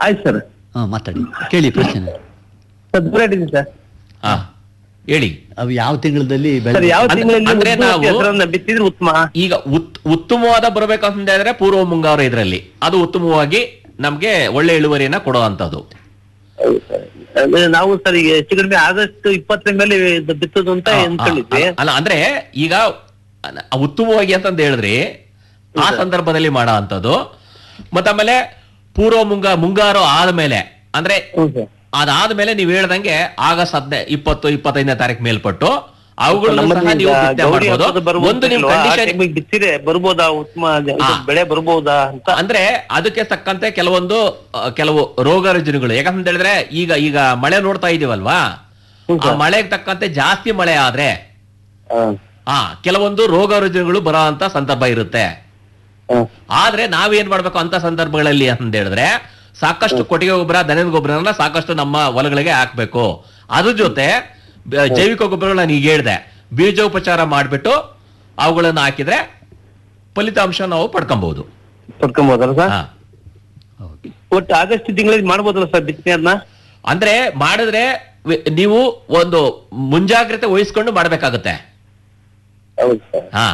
ಆಯ್ತು ಸರ್ ಹಾ ಮಾತಾಡಿ ಕೇಳಿ ಪ್ರಶ್ನೆ ಸರ್ ದೂರ ಇದ್ದೀನಿ ಸರ್ ಹಾ ಹೇಳಿ ಅವು ಯಾವ ತಿಂಗಳಲ್ಲಿ ಬೆಳೆ ಸರ್ ಯಾವ ಅಂದ್ರೆ- ತಿಂಗಳಲ್ಲಿ ಅಂದ್ರೆ ಉದ್ದು ನಾವು- ಹೆಸರನ್ನ ಬಿತ್ತಿದ್ರೆ ಉತ್ತಮ ಈಗ ಉತ್ ಉತ್ತಮವಾದ ಬರಬೇಕಂತ ಹೇಳಿದ್ರೆ ಪೂರ್ವ ಮುಂಗಾರು ಇದರಲ್ಲಿ ಅದು ಉತ್ತಮವಾಗಿ ನಮ್ಗೆ ಒಳ್ಳೆ ಇಳುವರಿಯನ್ನ ಕೊಡುವಂತದ್ದು ಹೌದು ಸರ್. ಅಂದ್ರೆ ನಾವು ಸರ್ ಈಗ ಹೆಚ್ಚು ಕಡಿಮೆ ಆಗಸ್ಟ್ ಇಪ್ಪತ್ತರ ಮೇಲೆ ಇದು ಬಿತ್ತೋದು ಅಂತ ಅನ್ಕೊಂಡಿದ್ವಿ ಅಲ್ಲ ಅಂದ್ರೆ ಈಗ ಅಲ್ಲ, ಉತ್ತಮವಾಗಿ ಅಂತಂದ ಹೇಳಿದ್ರಿ ಆ ಸಂದರ್ಭದಲ್ಲಿ ಮಾಡೋ ಅಂತದ್ದು ಮತ್ತಾಮೇಲೆ ಪೂರ್ವ ಮುಂಗ ಮುಂಗಾರು ಆದ್ಮೇಲೆ ಅಂದ್ರೆ ಹ್ಞೂ ಸರ್ ಅದಾದ್ಮೇಲೆ ನೀವ್ ಹೇಳ್ದಂಗೆ ಆಗಸ್ಟ್ ಹದಿನೈ ಇಪ್ಪತ್ತು ಇಪ್ಪತ್ತೈದನೇ ತಾರೀಕು ಮೇಲ್ಪಟ್ಟು ಅವುಗಳನ್ನು ಸಹ ನಮ್ಮಲ್ಲಿ ನೀವು ಈಗ ಬಿತ್ತನೆ ಗೌರಿ ಹಬ್ಬದ ಮಾಡ್ಬೋದು ಬರ್ಬೋದು ಒಂದು ನಿಮ್ ಅಲ್ವಾ? ಆ ಕಂಡೀಷನ್ ಟೈಮಿಗೆ ಬಿತ್ತಿದ್ರೆ ಬರ್ಬೋದಾ ಉತ್ತಮ ಇದು ಹಾ. ಬೆಳೆ ಬರ್ಬೋದಾ ಅಂತ ಅಂದ್ರೆ ಅದಕ್ಕೆ ತಕ್ಕಂತೆ ಕೆಲವೊಂದು ಆ, ಕೆಲವು ರೋಗ ರುಜಿನಗಳು ಯಾಕಂತ ಹೇಳಿದ್ರೆ ಈಗ ಈಗ ಮಳೆ ನೋಡ್ತಾ ಇದೀವಲ್ವಾ ಹ್ಞೂ ಆ ಸರ್. ಮಳೆಗೆ ತಕ್ಕಂತೆ ಜಾಸ್ತಿ ಮಳೆ ಆದ್ರೆ ಹಾ, ಆ ಕೆಲವೊಂದು ರೋಗ ರುಜಿನಗಳು ಬರೋ ಅಂತ ಸಂದರ್ಭ ಇರುತ್ತೆ ಹಾ. ಆದ್ರೆ ನಾವೇನ್ ಮಾಡ್ಬೇಕು ಅಂತ ಸಂದರ್ಭಗಳಲ್ಲಿ ಅಂತ ಹೇಳಿದ್ರೆ ಸಾಕಷ್ಟು ಕೊಟ್ಟಿಗೆ ಗೊಬ್ಬರ ದನದ ಗೊಬ್ಬರನ ಸಾಕಷ್ಟು ನಮ್ಮ ಹೊಲಗಳಿಗೆ ಹಾಕ್ಬೇಕು ಅದ್ರ ಜೊತೆ ಬ- ಜೈವಿಕ ಗೊಬ್ಬರಗಳು ನಾನು ಈಗ ಹೇಳ್ದೆ ಬೀಜೋಪಚಾರ ಮಾಡ್ಬಿಟ್ಟು ಅವುಗಳನ್ನ ಹಾಕಿದ್ರೆ ಫಲಿತಾಂಶ ನಾವು ಪಡ್ಕೊಬಹುದು ಪಡ್ಕೊಬೋದಲ್ಲ ಸರ್ ಹಾ. ಓಕೆ. ಒಟ್ಟು ಆಗಸ್ಟ್ ತಿಂಗಳಲ್ಲಿ ಮಾಡ್ಬೋದಲ್ಲ ಸರ್ ಬಿತ್ತನೆ ಅದನ್ನ ಅಂದ್ರೆ ಮಾಡಿದ್ರೆ ವಿ- ನೀವು ಒಂದು ಮುಂಜಾಗ್ರತೆ ವಹಿಸ್ಕೊಂಡು ಮಾಡ್ಬೇಕಾಗತ್ತೆ ಹೌದು ಸರ್ ಹಾ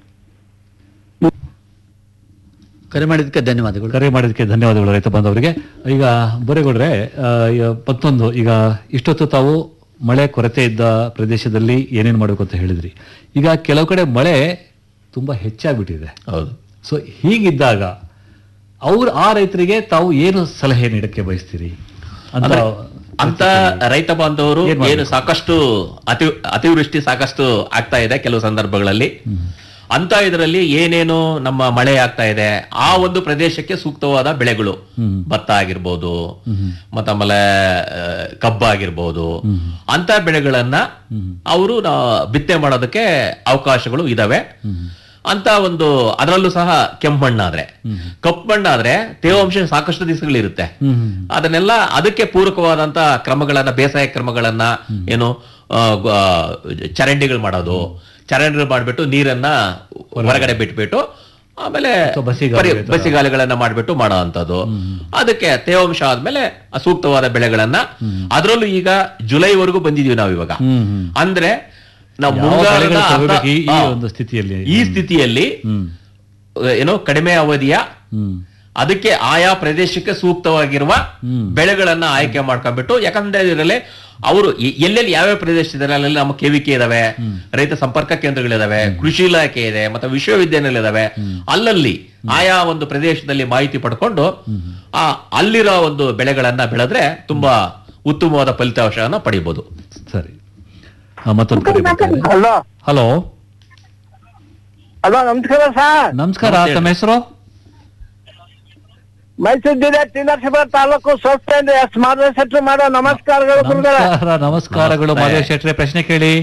ಕರೆ ಮಾಡಿದ್ದಕ್ಕೆ ಧನ್ಯವಾದಗಳು ಕರೆ ಮಾಡಿದ್ದಕ್ಕೆ ಧನ್ಯವಾದಗಳು ರೈತ ಬಾಂಧವರಿಗೆ ಈಗ ಬರೇಗೌಡ್ರೆ ಆ, ಈಗ ಮತ್ತೊಂದು ಈಗ ಇಷ್ಟೊತ್ತು ತಾವು ಮಳೆ ಕೊರತೆ ಇದ್ದ ಪ್ರದೇಶದಲ್ಲಿ ಏನೇನು ಮಾಡಬೇಕು ಅಂತ ಹೇಳಿದ್ರಿ ಈಗ ಕೆಲವು ಕಡೆ ಮಳೆ ತುಂಬಾ ಹೆಚ್ಚಾಗ್ಬಿಟ್ಟಿದೆ ಹೌದು ಸೊ ಹೀಗಿದ್ದಾಗ ಅವ್ರು ಆ ರೈತರಿಗೆ ತಾವು ಏನು ಸಲಹೆ ನೀಡಕ್ಕೆ ಬಯಸ್ತೀರಿ ಅಂತ ಅಂದ್ರೆ ಅಂತ ರೈತ ಬಾಂಧವರು ಏನ್ ಮಾಡ್ಬೇಕು? ಏನು ಸಾಕಷ್ಟು ಅತಿ ಅತಿವೃಷ್ಟಿ ಸಾಕಷ್ಟು ಆಗ್ತಾ ಇದೆ ಕೆಲವು ಸಂದರ್ಭಗಳಲ್ಲಿ ಅಂತ ಇದರಲ್ಲಿ ಏನೇನು ನಮ್ಮ ಮಳೆ ಆಗ್ತಾ ಇದೆ ಆ ಒಂದು ಪ್ರದೇಶಕ್ಕೆ ಸೂಕ್ತವಾದ ಬೆಳೆಗಳು ಭತ್ತ ಆಗಿರ್ಬೋದು ಮತ್ತ ಆಮೇಲೆ ಆ, ಕಬ್ಬು ಆಗಿರ್ಬೋದು ಅಂತ ಬೆಳೆಗಳನ್ನ ಅವರು ಬಿತ್ತನೆ ಮಾಡೋದಕ್ಕೆ ಅವಕಾಶಗಳು ಇದಾವೆ ಅಂತ ಒಂದು ಅದರಲ್ಲೂ ಸಹ ಕೆಂಪು ಮಣ್ಣಾದ್ರೆ ಕಪ್ಪು ಮಣ್ಣಾದ್ರೆ ತೇವಾಂಶ ಸಾಕಷ್ಟು ದಿವಸಗಳಿರುತ್ತೆ ಅದನ್ನೆಲ್ಲ ಅದಕ್ಕೆ ಪೂರಕವಾದಂತ ಕ್ರಮಗಳನ್ನ ಬೇಸಾಯ ಕ್ರಮಗಳನ್ನ ಏನು ಆ, ಗ- ಚರಂಡಿಗಳು ಮಾಡೋದು ಚರಂಡಿಗಳು ಮಾಡ್ಬಿಟ್ಟು ನೀರನ್ನ ಹೊರಗಡೆ ಬಿಟ್ಬಿಟ್ಟು ಆಮೇಲೆ ಅಥವಾ ಬಸಿಗಾಲುಗಳ ಪರಿ- ತರ. ಬಸಿಗಾಲುಗಳನ್ನ ಮಾಡ್ಬಿಟ್ಟು ಮಾಡೋ ಅಂತದ್ದು ಅದಕ್ಕೆ ತೇವಾಂಶ ಆದ್ಮೇಲೆ ಆ ಸೂಕ್ತವಾದ ಬೆಳೆಗಳನ್ನ ಅದರಲ್ಲೂ ಈಗ ಜುಲೈವರೆಗೂ ಬಂದಿದೀವಿ ನಾವು ಇವಾಗ ಹ್ಮ್, ಹ್ಮ್. ಅಂದ್ರೆ ನಾವು ಯಾವ ಮುಂಗಾರದ ಬೆಳೆಗಳು ಅರ್ಧ- ತಗೋಬೇಕು ಈ- ಈ ಆ, ಒಂದು ಸ್ಥಿತಿಯಲ್ಲಿ? ಈ ಸ್ಥಿತಿಯಲ್ಲಿ ಹ್ಮ್ ಏನೋ ಕಡಿಮೆ ಅವಧಿಯ ಹ್ಮ್ ಅದಕ್ಕೆ ಆಯಾ ಪ್ರದೇಶಕ್ಕೆ ಸೂಕ್ತವಾಗಿರುವ ಬೆಳೆಗಳನ್ನ ಆಯ್ಕೆ ಮಾಡ್ಕೊಂಡ್ಬಿಟ್ಟು ಯಾಕಂದ್ರೆ ಇದರಲ್ಲಿ ಅವರು ಎ- ಎಲ್ಲೆಲ್ಲಿ ಯಾವ್ಯಾವ ಪ್ರದೇಶ ಇದಾರೆ ಅಲ್ಲೆಲ್ಲ ನಮ್ಮ ಕೆವಿಕೆ ಇದಾವೆ ರೈತ ಸಂಪರ್ಕ ಕೇಂದ್ರಗಳಿದಾವೆ ಕೃಷಿ ಇಲಾಖೆ ಇದೆ ಮತ್ತೆ ವಿಶ್ವವಿದ್ಯಾನಿಲಯ ಇದಾವೆ ಅಲ್ಲಲ್ಲಿ ಆಯಾ ಒಂದು ಪ್ರದೇಶದಲ್ಲಿ ಮಾಹಿತಿ ಪಡ್ಕೊಂಡು ಆ ಅಲ್ಲಿರೋ ಒಂದು ಬೆಳೆಗಳನ್ನ ಬೆಳೆದ್ರೆ ತುಂಬಾ ಉತ್ತಮವಾದ ಫಲಿತಾಂಶವನ್ನ ಪಡಿಬಹುದು ಸರಿ ಆ, ಮತ್ತೊಂದು ಕರೆ ಬರ್ತಾರೆ ಹಲೋ ಹಲೋ ಹಲೋ ನಮಸ್ಕಾರ ಸರ್ ನಮಸ್ಕಾರ ನಮಸ್ತೆ. ತಮ್ಮ ಹೆಸರು ಮೈಸೂರು ಜಿಲ್ಲೆ ಟಿನರಸೀಪುರ ತಾಲೂಕು ಸ್ವಚ್ಛತೆಯಿಂದ ಎಸ್ ಮಾರ್ಗದರ್ಶನ ಮಾಡೋ ನಮಸ್ಕಾರಗಳು ಗುರುಗಳೇ ನಮಸ್ಕಾರ ನಮಸ್ಕಾರಗಳು ನಮಸ್ತೆ. ಮಾದೇವ್ ಶೆಟ್ರೆ ಪ್ರಶ್ನೆ ಕೇಳಿ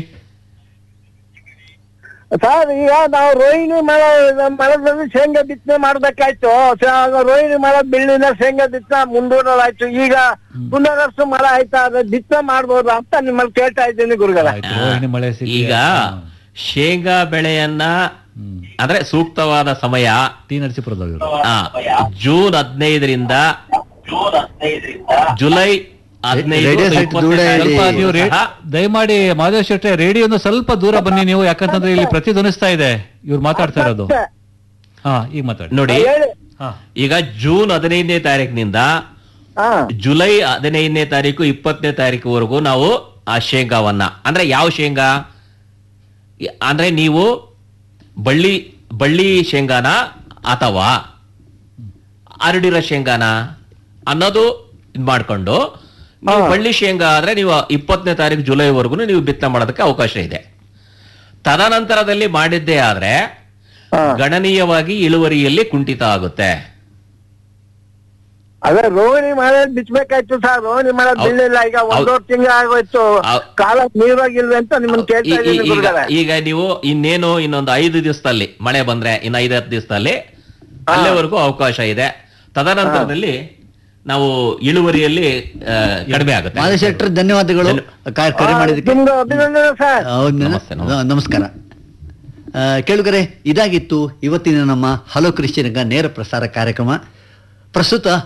ಸರ್ ಈಗ ನಾವು ರೋಹಿಣಿ ಮಳೆ ಮಳೆದಲ್ಲಿ ಶೇಂಗಾ ಬಿತ್ತನೆ ಮಾಡ್ಬೇಕಾಯ್ತು ಸ- ಆಗ ರೋಹಿಣಿ ಮಳೆ ಬೆಳ್ಳಿನ ಶೇಂಗಾ ಬಿತ್ತನೆ ಮುಂದೂಡಲಾಯ್ತು ಈಗ ಪುನರಸು ಮಳೆ ಆಯ್ತಾ ಅದ್ರ ಬಿತ್ತನೆ ಮಾಡ್ಬೋದಾ ಅಂತ ನಿಮ್ಮಲ್ಲಿ ಕೇಳ್ತಾ ಇದ್ದೀನಿ ಗುರುಗಳೇ ಆಯ್ತು ರೋಹಿಣಿ ಮಳೆ ಸಿಗ್ಲಿ. ಈಗ ಶೇಂಗಾ ಬೆಳೆಯನ್ನ ಅಂದ್ರೆ ಸೂಕ್ತವಾದ ಸಮಯ ಟಿ ನರಸೀಪುರದವರು ಆ, ಜೂನ್ ಹದಿನೈದರಿಂದ ಜುಲೈ ಹದಿನೈದು ರೇಡಿಯೋ ಅಥವಾ ಸೆಟ್ ದೂರ ಇಪ್ಪತ್ತನೇ ಇಡಿ. ಸ್ವಲ್ಪ ತಾರೀಕು ನೀವು ರೇ- ಸಹ ದಯಮಾಡಿ ಮಾದೇವ್ ಶೆಟ್ರೆ ರೇಡಿಯೋನು ಸ್ವಲ್ಪ ದೂರ ಬನ್ನಿ ನೀವು ಯಾಕಂತಂದ್ರೆ ಇಲ್ಲಿ ಪ್ರತಿಧ್ವನಿಸ್ತಾ ಇದೆ ಇವ್ರು ಮಾತಾಡ್ತಾ ಇರೋದು ಹಾ ಈಗ ಮಾತಾಡಿ ನೋಡಿ ಹೇಳಿ ಹಾ ಈಗ ಜೂನ್ ಹದಿನೈದನೇ ತಾರೀಕಿನಿಂದ ಹಾ ಜುಲೈ ಹದಿನೈದನೇ ತಾರೀಕು ಇಪ್ಪತ್ತನೇ ತಾರೀಕುವರೆಗೂ ನಾವು ಆ ಶೇಂಗಾವನ್ನ ಅಂದ್ರೆ ಯಾವ ಶೇಂಗಾ ಯ- ಅಂದ್ರೆ ನೀವು ಬಳ್ಳಿ ಬಳ್ಳಿ ಶೇಂಗಾನ ಅಥವಾ ಹರಡಿರೋ ಶೇಂಗಾನ ಅನ್ನೋದು ಇದ್ ಮಾಡ್ಕೊಂಡು ನೀವು ಬಳ್ಳಿ ಶೇಂಗಾ ಆದ್ರೆ ನೀವು ಇಪ್ಪತ್ತನೇ ತಾರೀಕು ಜುಲೈವರೆಗೂ ನೀವು ಬಿತ್ತನೆ ಮಾಡೋದಕ್ಕೆ ಅವಕಾಶ ಇದೆ ತದನಂತರದಲ್ಲಿ ಮಾಡಿದ್ದೇ ಆದ್ರೆ ಗಣನೀಯವಾಗಿ ಇಳುವರಿಯಲ್ಲಿ ಕುಂಠಿತ ಆಗುತ್ತೆ ಅದೇ ರೋಹಿಣಿ ಮಳೆ ಬಿಚ್ಚಬೇಕಾಯ್ತು ಸರ್ ರೋಹಿಣಿ ಮಳೆ ಹೌದ್- ಬೀಳಿಲ್ಲ ಈಗ ಒಂದೂವರೆ ತಿಂಗಳು ಆಗೋಯ್ತು ಹೌದ್- ಕಾಲ ನೀರಾಗಿಲ್ವೇ ಅಂತ ನಿಮ್ಮನ್ನ ಕೇಳ್ತಾ ಈ- ಈ- ಇದ್ದೀನಿ ಈಗ ಗುರುಗಳೇ ಈಗ ನೀವು ಇನ್ನೇನು ಇನ್ನೊಂದು ಐದು ದಿವಸದಲ್ಲಿ ಮಳೆ ಬಂದ್ರೆ ಇನ್ನು ಐದು ಹತ್ತು ದಿವಸದಲ್ಲಿ ಅಲ್ಲಿವರೆಗೂ ಅವಕಾಶ ಇದೆ ತದನಂತರದಲ್ಲಿ ನಾವು ಇಳುವರಿಯಲ್ಲಿ ಆ, ಕಡಿಮೆ ಆಗುತ್ತೆ ಮಾದೇಶ್ ಶೆಟ್ಟರ್ ಧನ್ಯವಾದಗಳು ಕ- ಕರೆ ಮಾಡಿದ್ದಕ್ಕೆ ನಿಮ್ದು ಅಭಿನಂದನೆ ಸರ್ ಹೌದು ನಮಸ್ತೆ, ನಮಸ್ತೆ. ನಮಸ್ಕಾರ ಆ, ಕೇಳುಗರೆ ಇದಾಗಿತ್ತು ಇವತ್ತಿನ ನಮ್ಮ ಹಲೋ ಕ್ರಿಶ್ಚಿಯನ್ಗ ನೇರ ಪ್ರಸಾರ ಕಾರ್ಯಕ್ರಮ ಪ್ರಸ್ತುತ